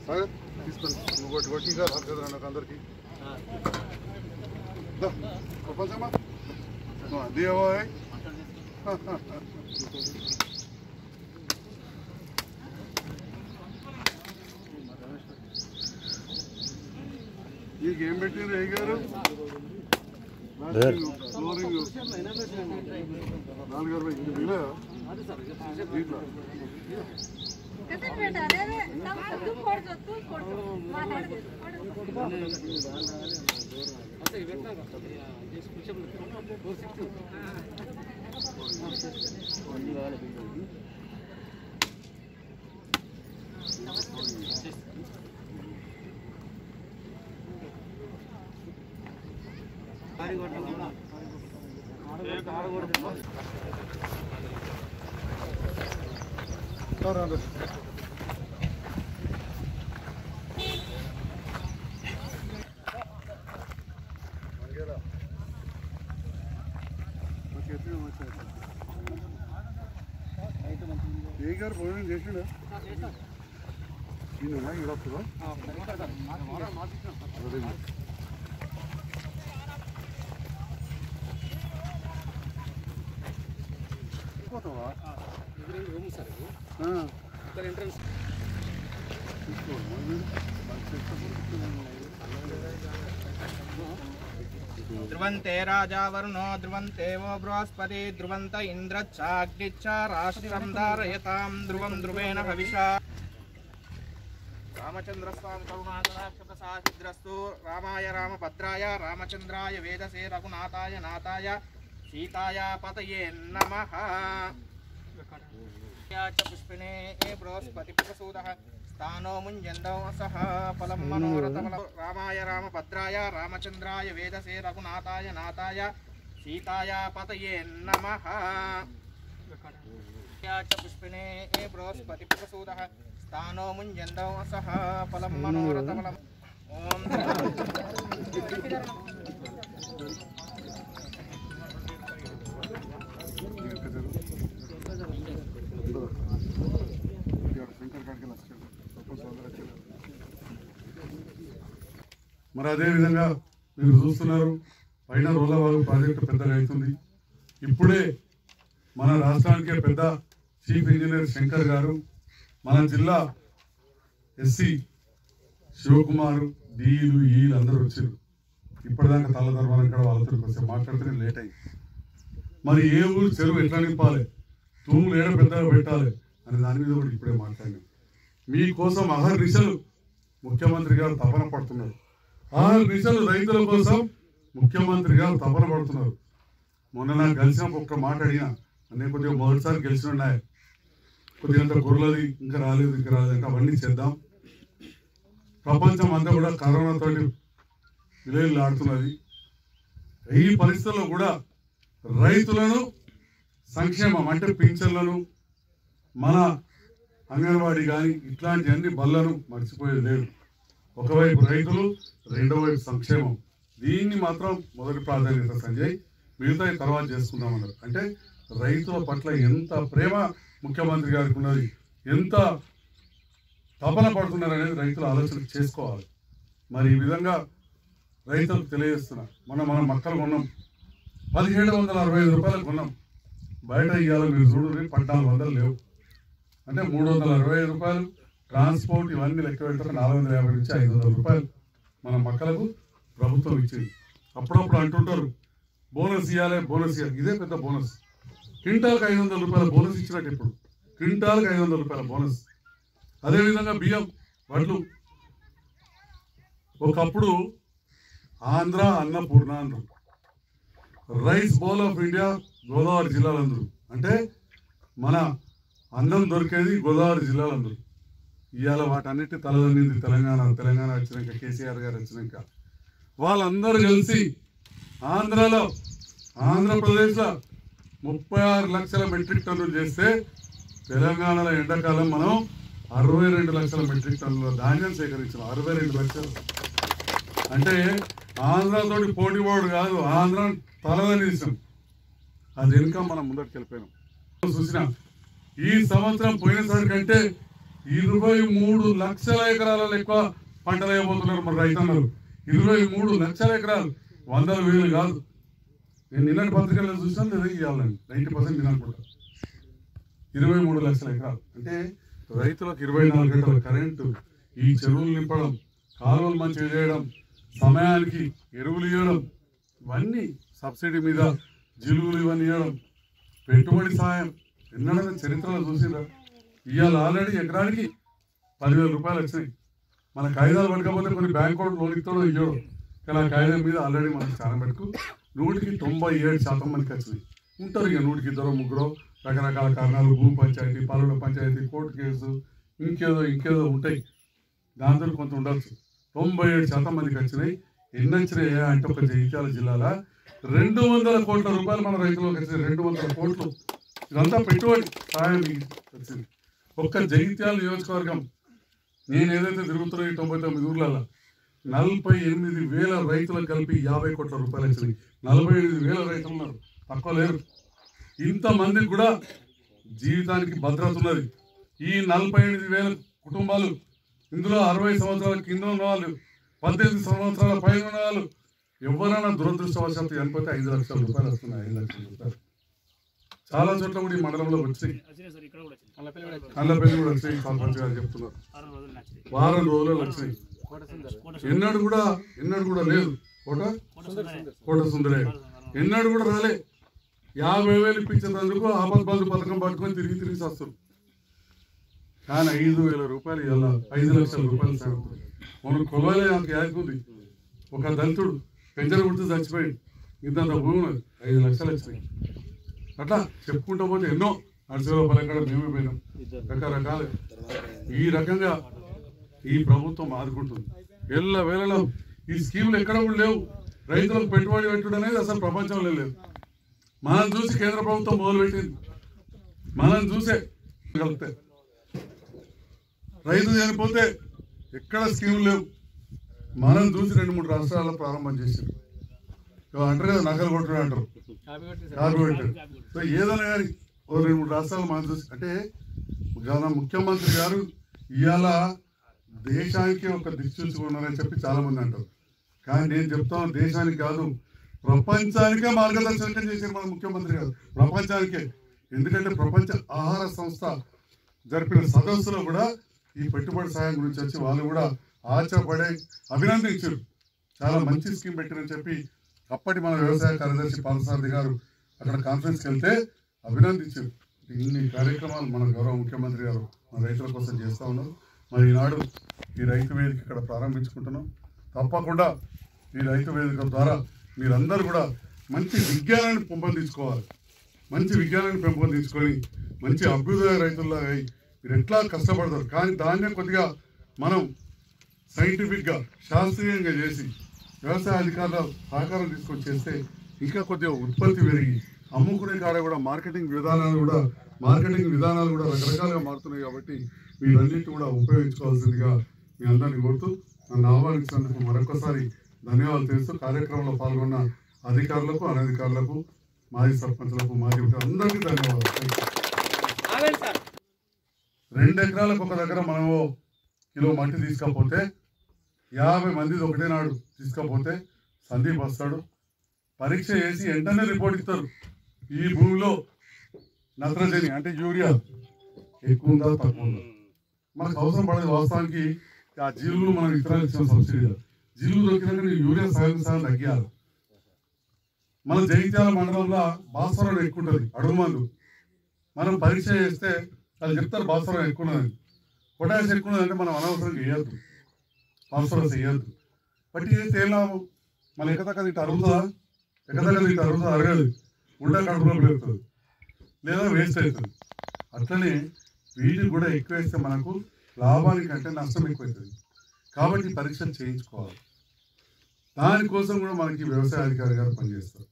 సాగర్ తీసుకోండి నువ్వు కొట్టి కొట్టి ఇంకా రాదు కదా నాకు అందరికి ప్రపంచమా నువ్వు అందియవా నీకు ఏం పెట్టిండ్రు ఏ గారు ఫ్లోరింగ్ నాలుగు అరవై ఇంక మిగిలిన దీంట్లో कितने बेटा अरे अरे तब तू फोड़ दो तू फोड़ दो मार दे फोड़ दो రాదు ఏ గారు భోజనం చేసిండు ఈయన ఈడ వస్తుందా అదే. పోతావా ఆ. ధ్రువంతే రాజా వరుణో ధ్రువంతే వో బృహస్పతి ధ్రువంత ఇంద్రచ్చాగ్నిచ్చ రాష్ట్రం ధారయతాం ధ్రువం ధ్రువేణ భవిషా రామచంద్రస్వామి కరుణాకరాక్షప్రసాదిద్రస్తు రామాయ రామభద్రాయ రామచంద్రాయ వేదసే రఘునాథాయ నాథాయ సీతాయ పతయే నమః च पुष्पिणे बृहस्पति प्रसूदः स्थानो मुञ्जन्दौ सः फलं मनोरथफलं रामाय रामभद्राय रामचन्द्राय वेदसे रघुनाथाय नाथाय सीताय पतये नमः च पुष्पिणे बृहस्पति प्रसूदः स्थानो मुञ्जन्दौ सः फलं मनोरथफलम् ॐ మరి అదే విధంగా మీరు చూస్తున్నారు పైన రోలవాగు ప్రాజెక్టు పెద్దగా అవుతుంది ఇప్పుడే మన రాష్ట్రానికే పెద్ద చీఫ్ ఇంజనీర్ శంకర్ గారు మన జిల్లా ఎస్సీ శివకుమార్ డీలు ఈలు అందరూ వచ్చారు ఇప్పటిదాకా తల్లదర్వాలం ఇక్కడ వాళ్ళతో కొంచెం మాట్లాడితేనే లేట్ అయింది మరి ఏ ఊరు చెరువు ఎట్లా నింపాలి తూములు ఏడ పెద్దగా పెట్టాలి అనే దాని మీద కూడా ఇప్పుడే మాట్లాడినాం మీకోసం అహర్నిశలు ముఖ్యమంత్రి గారు తపన పడుతున్నారు అహర్నిశలు రైతుల కోసం ముఖ్యమంత్రి గారు తపన పడుతున్నారు మొన్న నాకు కలిసినప్పుడు ఒక్క మాట అడిగినా నేను కొద్దిగా మొదటిసారి గెలిచిన ఉన్నాయి కొద్దిగా అంత గొర్రెలది ఇంకా రాలేదు ఇంకా రాలేదు ఇంకా అవన్నీ చేద్దాం ప్రపంచం అంతా కూడా కరోనాతో విలేలు ఆడుతున్నది ఈ పరిస్థితుల్లో కూడా రైతులను సంక్షేమం అంటే పింఛన్లను మన అంగన్వాడీ కానీ ఇట్లాంటి అన్ని బళ్ళను మర్చిపోయేది లేదు ఒకవైపు రైతులు రెండో వైపు సంక్షేమం దీన్ని మాత్రం మొదటి ప్రాధాన్యత సంజయ్ మిగతా తర్వాత చేసుకుందామన్నారు అంటే రైతుల పట్ల ఎంత ప్రేమ ముఖ్యమంత్రి గారికి ఉన్నది ఎంత తపన పడుతున్నారు అనేది రైతులు ఆలోచన చేసుకోవాలి మరి ఈ విధంగా రైతులకు తెలియజేస్తున్నా మనం మనం మక్కలు కొన్నాం పదిహేడు వందల అరవై ఐదు రూపాయలకు కొన్నాం బయట ఇవాళ మీరు చూడండి పద్నాలుగు వందలు లేవు అంటే మూడు వందల అరవై ఐదు రూపాయలు ట్రాన్స్పోర్ట్ ఇవన్నీ లెక్క పెడితే నాలుగు వందల యాభై నుంచి ఐదు వందల రూపాయలు మన మక్కలకు ప్రభుత్వం ఇచ్చింది అప్పుడప్పుడు అంటుంటారు బోనస్ ఇవ్వాలి బోనస్ ఇవ్వాలి ఇదే పెద్ద బోనస్ క్వింటాల్కి ఐదు వందల రూపాయల బోనస్ ఇచ్చినట్టు ఇప్పుడు క్వింటాల్కి ఐదు వందల రూపాయల బోనస్ అదేవిధంగా బియ్యం వడ్లు ఒకప్పుడు ఆంధ్ర అన్నపూర్ణ అన్నారు rice bowl of India Godavari జిల్లాలందరూ అంటే మన అన్నం దొరికేది గోదావరి జిల్లాలందరూ ఇవాళ వాటన్నిటి తలదన్నింది తెలంగాణ తెలంగాణ వచ్చినాక కేసీఆర్ గారు వచ్చినాక వాళ్ళందరూ కలిసి ఆంధ్రాలో ఆంధ్రప్రదేశ్లో ముప్పై ఆరు లక్షల మెట్రిక్ టన్నులు చేస్తే తెలంగాణలో ఎండాకాలం మనం అరవై రెండు లక్షల మెట్రిక్ టన్నుల ధాన్యం సేకరించాం అరవై రెండు లక్షలు అంటే ఆంధ్రతోటి పోటీ పోడు కాదు ఆంధ్ర తలదనిస్తాం అది వెనుక మనం ముందరికి వెళ్ళిపోయినాం చూసిన ఈ సంవత్సరం పోయినసారి కంటే ఇరవై మూడు లక్షల ఎకరాలలో ఎక్కువ పంటలు వేయబోతున్నారు మన రైతన్నలు ఇరవై మూడు లక్షల ఎకరాలు వందల వేలు కాదు నేను నిన్నటి పత్రికల్లో చూసాను లేదా ఇవ్వాలని నైంటీ పర్సెంట్ నేను అనుకుంటా ఇరవై మూడు లక్షల ఎకరాలు అంటే రైతులకు ఇరవై నాలుగు గంటల కరెంటు ఈ చెరువులు నింపడం కాలువలు మంచిగా చేయడం సమయానికి ఎరువులు ఇవ్వడం ఇవన్నీ సబ్సిడీ మీద జిలుగులు ఇవన్నీ ఇవ్వడం పెట్టుబడి సాయం ఎన్నడైనా చరిత్రలో చూసిరా ఇవాళ ఆల్రెడీ ఎకరానికి పదివేల రూపాయలు వచ్చినాయి మన కాగితాలు పడకపోతే కొన్ని బ్యాంక్ వాళ్ళు లోన్ ఇస్తాడో ఇయ్యడు కానీ ఆ కాగితం మీద ఆల్రెడీ మనకి చాలా మటుకు నూటికి తొంభై ఏడు శాతం మందికి వచ్చినాయి ఉంటారు ఇక నూటికి ఇద్దరు ముగ్గురు రకరకాల కారణాలు భూ పంచాయతీ పనుల పంచాయతీ కోర్టు కేసు ఇంకేదో ఇంకేదో ఉంటాయి దాంతో కొంత ఉండొచ్చు తొంభై ఏడు శాతం మందికి వచ్చినాయి ఎన్ని వచ్చినాయి అంటే ఒక జగిత్యాల జిల్లాలో రెండు వందల కోట్ల రూపాయలు మన రైతులకు వచ్చినాయి రెండు వందల కోట్లు ఇదంతా పెట్టుబడి సహాయం వచ్చింది ఒక్క జగిత్యాల నియోజకవర్గం నేను ఏదైతే తిరుగుతున్నా ఈ తొంభై తొమ్మిది ఊర్లలో నలభై ఎనిమిది వేల రైతులకు కలిపి యాభై కోట్ల రూపాయలు వచ్చినాయి నలభై ఎనిమిది వేల రైతులు ఉన్నారు తక్కువ లేరు ఇంతమందికి కూడా జీవితానికి భద్రత ఉన్నది ఈ నలభై ఎనిమిది వేల కుటుంబాలు ఇందులో అరవై సంవత్సరాల కింద ఉన్న వాళ్ళు పద్దెనిమిది సంవత్సరాల పైన ఉన్న వాళ్ళు ఎవరైనా దురదృష్టవశాత్తు చనిపోతే ఐదు లక్షల రూపాయలు వస్తున్నాయి ఐదు లక్షల రూపాయలు చాలా చోట్ల కూడా ఈ మండలంలో వచ్చాయి వచ్చినాయి సార్ ఇక్కడ కూడా వచ్చింది కళ్ళపల్లి కూడా వచ్చాయి సర్పంచ్ గారు చెప్తున్నారు ఆరు రోజులు నచ్చింది వారం రోజులు వచ్చినాయి కోట ఎన్నడూ కూడా ఎన్నడూ కూడా లేదు కోట కోట సుందరయ్య. కోట సుందరే ఎన్నడూ కూడా రాలే యాభై వేలు ఇప్పించేందుకు ఆపద్ బంధు పథకం పట్టుకొని తిరిగి తిరిగి వస్తారు కానీ ఐదు వేల రూపాయలు ఇలా ఐదు లక్షల రూపాయలు సాగుతుంది మనం కొలవలే నాకు యాదుకుంది ఒక దళితుడు పెంచర గుర్తు చచ్చిపోయాడు ఇంతంత భూమి ఉన్నది ఐదు లక్షలు వచ్చినాయి అట్లా చెప్పుకుంటూ పోతే ఎన్నో నర్సరావు పలకడ మేమే పోయినాం రకరకాల ఈ రకంగా ఈ ప్రభుత్వం ఆదుకుంటుంది ఎల్ల వేళలో ఈ స్కీములు ఎక్కడ కూడా లేవు రైతులకు పెట్టుబడి పెట్టుడు అనేది అసలు ప్రపంచంలో లేదు మనం చూసి కేంద్ర ప్రభుత్వం మొదలుపెట్టింది మనం చూసే కలిపితే రైతు చనిపోతే ఎక్కడ స్కీములు లేవు మనం చూసి రెండు మూడు రాష్ట్రాల్లో ప్రారంభం చేశారు ఇవాళ అంటారు కదా నగలు కొట్టుడు అంటారు కాపీ కొట్టారు సో ఏదైనా కానీ ఓ రెండు మూడు రాష్ట్రాలు మనం చూసి అంటే మన ముఖ్యమంత్రి గారు ఇవాళ దేశానికి ఒక దిక్సూచి ఉన్నారని చెప్పి చాలా మంది అంటారు కానీ నేను చెప్తాను దేశానికి కాదు ప్రపంచానికే మార్గదర్శకం చేశారు మన ముఖ్యమంత్రి గారు ప్రపంచానికే ఎందుకంటే ప్రపంచ ఆహార సంస్థ జరిపిన సదస్సులో కూడా ఈ పెట్టుబడి సాయం గురించి వచ్చి వాళ్ళు కూడా ఆచపడే అభినందించారు చాలా మంచి స్కీమ్ పెట్టారని చెప్పి అప్పటి మన వ్యవసాయ కార్యదర్శి పాలసారథి గారు అక్కడ కాన్ఫరెన్స్కి వెళ్తే అభినందించారు ఇన్ని కార్యక్రమాలు మన గౌరవ ముఖ్యమంత్రి గారు మన రైతుల కోసం చేస్తా ఉన్నారు మరి ఈనాడు ఈ రైతు వేదిక ఇక్కడ ప్రారంభించుకుంటున్నాం తప్పకుండా ఈ రైతు వేదిక ద్వారా మీరందరూ కూడా మంచి విజ్ఞానాన్ని పెంపొందించుకోవాలి మంచి విజ్ఞానాన్ని పెంపొందించుకొని మంచి అభ్యుదయ రైతుల్లాగా అయి మీరు ఎట్లా కష్టపడతారు కానీ దాన్నే కొద్దిగా మనం సైంటిఫిక్గా శాస్త్రీయంగా చేసి వ్యవసాయ అధికారుల సహకారం తీసుకొని చేస్తే ఇంకా కొద్దిగా ఉత్పత్తి పెరిగి అమ్ముకునే కాడ కూడా మార్కెటింగ్ విధానాలు కూడా మార్కెటింగ్ విధానాలు కూడా రకరకాలుగా మారుతున్నాయి కాబట్టి వీటన్నిటి కూడా ఉపయోగించుకోవాల్సిందిగా మీ అందరినీ కోరుతూ నన్ను ఆహ్వానించినందుకు మరొకసారి ధన్యవాదాలు తెలుస్తూ కార్యక్రమంలో పాల్గొన్న అధికారులకు అనధికారులకు మాజీ సర్పంచులకు మాజీ ఉప- అందరికీ ధన్యవాదాలు Thank you. రెండు ఎకరాలకు ఒక దగ్గర మనము కిలో మట్టి తీసుకపోతే యాభై మంది ఒకటే నాడు తీసుకపోతే సందీప్ వస్తాడు పరీక్ష చేసి వెంటనే రిపోర్ట్ ఇస్తారు ఈ భూమిలో నత్రజని అంటే యూరియా ఎక్కువ ఉందా తక్కువ ఉందా మనకు అవసరం పడేది వాస్తవానికి ఆ జీలుగులు మనం ఇతరాలు ఇచ్చిన సబ్సిడీ జీలుగు దొరికినాక నీకు యూరియా సగం సగం తగ్గాలి మన జగిత్యాల మండలంలో భాస్వరం ఎక్కువ ఉంటుంది అడుగు మందు మనం పరీక్ష చేస్తే వాళ్ళు చెప్తారు భాస్వరం ఎక్కువ ఉన్నదని పొటాష్ ఎక్కువ ఉన్నదంటే మనం అనవసరంగా వేయద్దు భాస్వరం వేయద్దు బట్టి చేస్తే ఏం లాభం మన ఎక్కదక్క ఇటు అరుగుతుందా ఎక్కదక్క ఇటు అరుగుతుంది అరగదు ఉండ కడుపులో పెరుగుతుంది లేదా వేస్ట్ అవుతుంది అట్లనే వీటికి కూడా ఎక్కువ వేస్తే మనకు లాభానికి అంటే నష్టం ఎక్కువ అవుతుంది కాబట్టి పరీక్షలు చేయించుకోవాలి దానికోసం కూడా మనకి వ్యవసాయ అధికారి గారు పనిచేస్తారు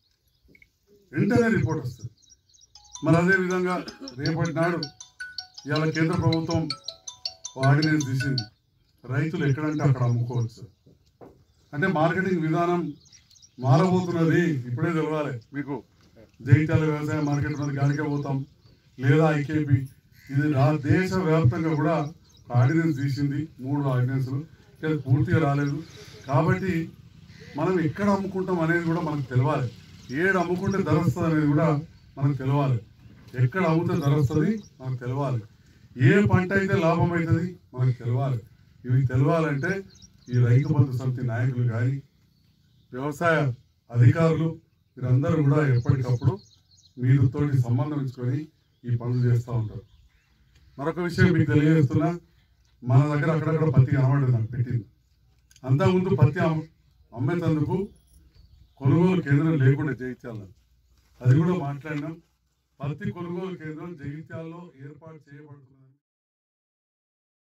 వెంటనే రిపోర్ట్ వస్తుంది మరి అదే విధంగా రేపటి నాడు ఇవాళ కేంద్ర ప్రభుత్వం ఆర్డినెన్స్ తీసింది రైతులు ఎక్కడంటే అక్కడ అమ్ముకోవచ్చు అంటే మార్కెటింగ్ విధానం మారబోతున్నది ఇప్పుడే తెలవాలి మీకు జైత్యాల వ్యవసాయ మార్కెట్ ఉన్నది గానికే పోతాం లేదా ఐకేపీ ఇది రా దేశ వ్యాప్తంగా కూడా ఆర్డినెన్స్ తీసింది మూడు ఆర్డినెన్స్లు ఇది పూర్తిగా రాలేదు కాబట్టి మనం ఎక్కడ అమ్ముకుంటాం అనేది కూడా మనకు తెలవాలి ఏడు అమ్ముకుంటే ధర వస్తుంది అనేది కూడా మనకు తెలవాలి ఎక్కడ అమ్ముతే ధర వస్తుంది మనకు తెలవాలి ఏ పంట అయితే లాభం అవుతుంది మనకు తెలవాలి ఇవి తెలవాలంటే ఈ రైతు బంధు సమితి నాయకులు కానీ వ్యవసాయ అధికారులు వీరందరూ కూడా ఎప్పటికప్పుడు మీరుతోటి సంబంధం ఇచ్చుకొని ఈ పనులు చేస్తూ ఉంటారు మరొక విషయం మీకు తెలియజేస్తున్నా మన దగ్గర అక్కడక్కడ పత్తి కనబడదు నాకు పెట్టింది అంతకుముందు పత్తి అమ్- అమ్మేందుకు కొనుగోలు కేంద్రం లేకుండా జయించాలి అది కూడా మాట్లాడినాం పత్తి కొనుగోలు కేంద్రం జగిత్యాలలో ఏర్పాటు చేయబడుతున్నది